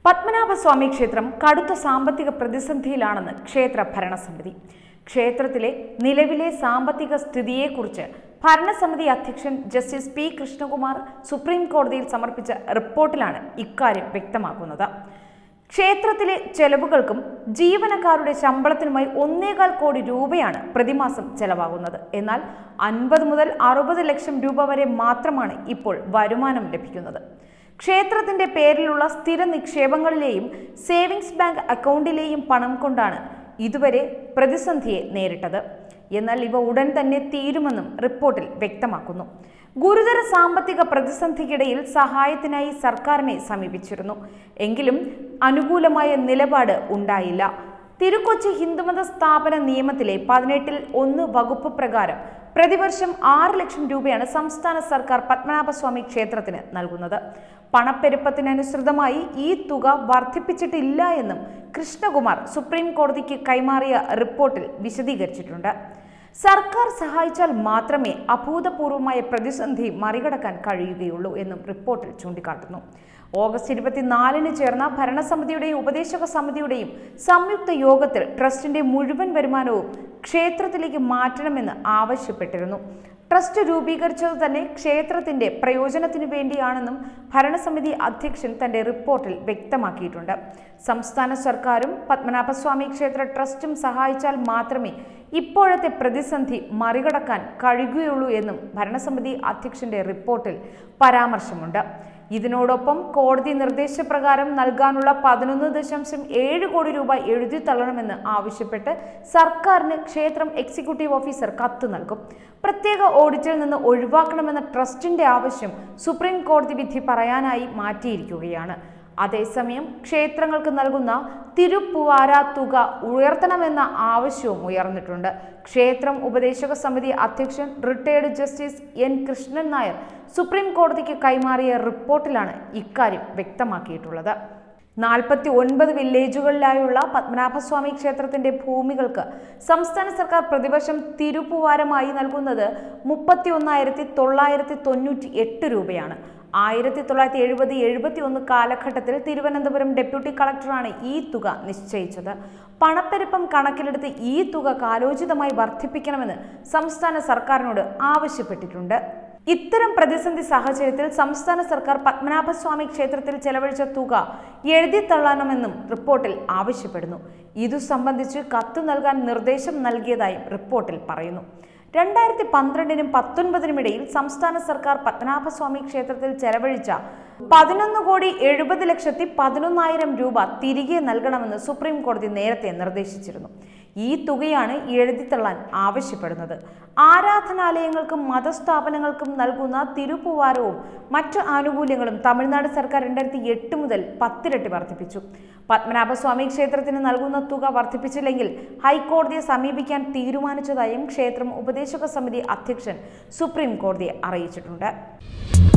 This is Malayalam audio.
പത്മനാഭസ്വാമി ക്ഷേത്രം കടുത്ത സാമ്പത്തിക പ്രതിസന്ധിയിലാണെന്ന് ക്ഷേത്ര ഭരണസമിതി ക്ഷേത്രത്തിലെ നിലവിലെ സാമ്പത്തിക സ്ഥിതിയെക്കുറിച്ച് ഭരണസമിതി അധ്യക്ഷൻ ജസ്റ്റിസ് പി കൃഷ്ണകുമാർ സുപ്രീം കോടതിയിൽ സമർപ്പിച്ച റിപ്പോർട്ടിലാണ് ഇക്കാര്യം വ്യക്തമാക്കുന്നത് ക്ഷേത്രത്തിലെ ചെലവുകൾക്കും ജീവനക്കാരുടെ ശമ്പളത്തിനുമായി ഒന്നേകാൽ കോടി രൂപയാണ് പ്രതിമാസം ചെലവാകുന്നത് എന്നാൽ അൻപത് മുതൽ അറുപത് ലക്ഷം രൂപ വരെ മാത്രമാണ് ഇപ്പോൾ വരുമാനം ലഭിക്കുന്നത് ക്ഷേത്രത്തിന്റെ പേരിലുള്ള സ്ഥിര നിക്ഷേപങ്ങളിലെയും സേവിങ്സ് ബാങ്ക് അക്കൗണ്ടിലെയും പണം കൊണ്ടാണ് ഇതുവരെ പ്രതിസന്ധിയെ നേരിട്ടത് എന്നാൽ ഇവ ഉടൻ തന്നെ തീരുമെന്നും റിപ്പോർട്ടിൽ വ്യക്തമാക്കുന്നു ഗുരുതര സാമ്പത്തിക പ്രതിസന്ധിക്കിടയിൽ സഹായത്തിനായി സർക്കാരിനെ സമീപിച്ചിരുന്നു എങ്കിലും അനുകൂലമായ നിലപാട് ഉണ്ടായില്ല തിരുക്കൊച്ചി ഹിന്ദുമത സ്ഥാപന നിയമത്തിലെ പതിനെട്ടിൽ ഒന്ന് വകുപ്പ് പ്രകാരം പ്രതിവർഷം ആറ് ലക്ഷം രൂപയാണ് സംസ്ഥാന സർക്കാർ പത്മനാഭസ്വാമി ക്ഷേത്രത്തിന് നൽകുന്നത് പണപ്പെരുപ്പത്തിനനുസൃതമായി ഈ തുക വർദ്ധിപ്പിച്ചിട്ടില്ല എന്നും കൃഷ്ണകുമാർ സുപ്രീം കോടതിക്ക് കൈമാറിയ റിപ്പോർട്ടിൽ വിശദീകരിച്ചിട്ടുണ്ട് സർക്കാർ സഹായിച്ചാൽ മാത്രമേ അഭൂതപൂർവമായ പ്രതിസന്ധി മറികടക്കാൻ കഴിയുകയുള്ളൂ എന്നും റിപ്പോർട്ടിൽ ചൂണ്ടിക്കാട്ടുന്നു ഓഗസ്റ്റ് ഇരുപത്തിനാലിന് ചേർന്ന ഭരണസമിതിയുടെയും ഉപദേശക സമിതിയുടെയും സംയുക്ത യോഗത്തിൽ ട്രസ്റ്റിന്റെ മുഴുവൻ വരുമാനവും ക്ഷേത്രത്തിലേക്ക് മാറ്റണമെന്ന് ആവശ്യപ്പെട്ടിരുന്നു ട്രസ്റ്റ് രൂപീകരിച്ചത് തന്നെ ക്ഷേത്രത്തിന്റെ പ്രയോജനത്തിന് വേണ്ടിയാണെന്നും ഭരണസമിതി അധ്യക്ഷൻ തന്റെ റിപ്പോർട്ടിൽ വ്യക്തമാക്കിയിട്ടുണ്ട് സംസ്ഥാന സർക്കാരും പത്മനാഭസ്വാമി ക്ഷേത്ര ട്രസ്റ്റും സഹായിച്ചാൽ മാത്രമേ ഇപ്പോഴത്തെ പ്രതിസന്ധി മറികടക്കാൻ കഴിയുകയുള്ളൂ എന്നും ഭരണസമിതി അധ്യക്ഷന്റെ റിപ്പോർട്ടിൽ പരാമർശമുണ്ട് ഇതിനോടൊപ്പം കോടതി നിർദ്ദേശപ്രകാരം നൽകാനുള്ള പതിനൊന്ന് ദശാംശം ഏഴ് കോടി രൂപ എഴുതി തള്ളണമെന്ന് ആവശ്യപ്പെട്ട് സർക്കാരിന് ക്ഷേത്രം എക്സിക്യൂട്ടീവ് ഓഫീസർ കത്ത് നൽകും പ്രത്യേക ഓഡിറ്റിൽ നിന്ന് ഒഴിവാക്കണമെന്ന ട്രസ്റ്റിന്റെ ആവശ്യം സുപ്രീം കോടതി വിധി പറയാനായി മാറ്റിയിരിക്കുകയാണ് അതേസമയം ക്ഷേത്രങ്ങൾക്ക് നൽകുന്ന തിരുപ്പുവാര തുക ഉയർത്തണമെന്ന ആവശ്യവും ഉയർന്നിട്ടുണ്ട് ക്ഷേത്രം ഉപദേശക സമിതി അധ്യക്ഷൻ retired justice N Krishnan Nair supreme കോടതിക്ക് കൈമാറിയ റിപ്പോർട്ടിലാണ് ഇക്കാര്യം വ്യക്തമാക്കിയിട്ടുള്ളത് നാൽപ്പത്തി ഒൻപത് വില്ലേജുകളിലായുള്ള പത്മനാഭസ്വാമി ക്ഷേത്രത്തിന്റെ ഭൂമികൾക്ക് സംസ്ഥാന സർക്കാർ പ്രതിവർഷം തിരുപ്പുവാരമായി നൽകുന്നത് മുപ്പത്തി ഒന്നായിരത്തി തൊള്ളായിരത്തി തൊണ്ണൂറ്റി എട്ട് രൂപയാണ് ആയിരത്തി തൊള്ളായിരത്തി എഴുപത് എഴുപത്തി ഒന്ന് കാലഘട്ടത്തിൽ തിരുവനന്തപുരം ഡെപ്യൂട്ടി കളക്ടറാണ് ഈ തുക നിശ്ചയിച്ചത് പണപ്പെരുപ്പം കണക്കിലെടുത്ത് ഈ തുക കാലോചിതമായി വർദ്ധിപ്പിക്കണമെന്ന് സംസ്ഥാന സർക്കാരിനോട് ആവശ്യപ്പെട്ടിട്ടുണ്ട് ഇത്തരം പ്രതിസന്ധി സാഹചര്യത്തിൽ സംസ്ഥാന സർക്കാർ പത്മനാഭസ്വാമി ക്ഷേത്രത്തിൽ ചെലവഴിച്ച തുക എഴുതിത്തള്ളണമെന്നും റിപ്പോർട്ടിൽ ആവശ്യപ്പെടുന്നു ഇതു സംബന്ധിച്ച് കത്ത് നൽകാൻ നിർദ്ദേശം നൽകിയതായും റിപ്പോർട്ടിൽ പറയുന്നു രണ്ടായിരത്തി പന്ത്രണ്ടിനും പത്തൊൻപതിനും ഇടയിൽ സംസ്ഥാന സർക്കാർ പത്മനാഭസ്വാമി ക്ഷേത്രത്തിൽ ചെലവഴിച്ച പതിനൊന്ന് കോടി എഴുപത് ലക്ഷത്തി പതിനൊന്നായിരം രൂപ തിരികെ നൽകണമെന്ന് സുപ്രീം കോടതി നേരത്തെ നിർദ്ദേശിച്ചിരുന്നു ഈ തുകയാണ് എഴുതിത്തള്ളാൻ ആവശ്യപ്പെടുന്നത് ആരാധനാലയങ്ങൾക്കും മതസ്ഥാപനങ്ങൾക്കും നൽകുന്ന തിരുപ്പുവാരവും മറ്റു ആനുകൂല്യങ്ങളും തമിഴ്നാട് സർക്കാർ രണ്ടായിരത്തി എട്ട് മുതൽ പത്തിരട്ടി വർദ്ധിപ്പിച്ചു പത്മനാഭസ്വാമി ക്ഷേത്രത്തിന് നൽകുന്ന തുക വർദ്ധിപ്പിച്ചില്ലെങ്കിൽ ഹൈക്കോടതിയെ സമീപിക്കാൻ തീരുമാനിച്ചതായും ക്ഷേത്രം ഉപദേശക സമിതി അധ്യക്ഷൻ സുപ്രീം കോടതിയെ അറിയിച്ചിട്ടുണ്ട്